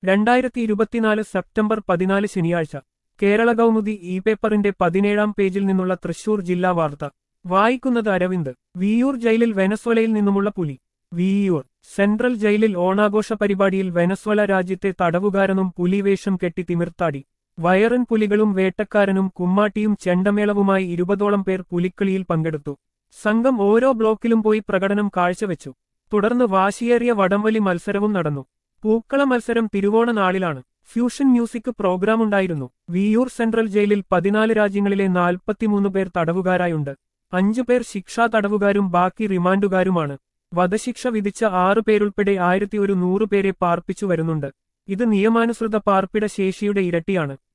രണ്ടായിരത്തി ഇരുപത്തിനാല് സെപ്റ്റംബർ പതിനാല് ശനിയാഴ്ച കേരള കൗമുദി ഇ പേപ്പറിന്റെ പതിനേഴാം പേജിൽ നിന്നുള്ള തൃശൂർ ജില്ലാ വാർത്ത വായിക്കുന്നത് അരവിന്ദ് വിയൂർ ജയിലിൽ വെനസ്വലയിൽ നിന്നുമുള്ള പുലി വിയൂർ സെൻട്രൽ ജയിലിൽ ഓണാഘോഷ പരിപാടിയിൽ വെനസ്വല രാജ്യത്തെ തടവുകാരനും പുലിവേഷം കെട്ടി തിമിർത്താടി വയറൻ പുലികളും വേട്ടക്കാരനും കുമ്മാട്ടിയും ചെണ്ടമേളവുമായി ഇരുപതോളം പേർ പുലിക്കളിയിൽ പങ്കെടുത്തു സംഘം ഓരോ ബ്ലോക്കിലും പോയി പ്രകടനം കാഴ്ചവെച്ചു തുടർന്ന് വാശിയേറിയ വടംവലി മത്സരവും നടന്നു പൂക്കള മത്സരം തിരുവോണ നാളിലാണ് ഫ്യൂഷൻ മ്യൂസിക് പ്രോഗ്രാം ഉണ്ടായിരുന്നു വിയൂർ സെൻട്രൽ ജയിലിൽ പതിനാല് രാജ്യങ്ങളിലെ നാൽപ്പത്തിമൂന്ന് പേർ തടവുകാരായുണ്ട് അഞ്ചു പേർ ശിക്ഷാ തടവുകാരും ബാക്കി റിമാൻഡുകാരുമാണ് വധശിക്ഷ വിധിച്ച ആറു പേരുൾപ്പെടെ ആയിരത്തി ഒരു നൂറ് പേരെ പാർപ്പിച്ചു വരുന്നുണ്ട് ഇത് നിയമാനുസൃത പാർപ്പിട ശേഷിയുടെ ഇരട്ടിയാണ്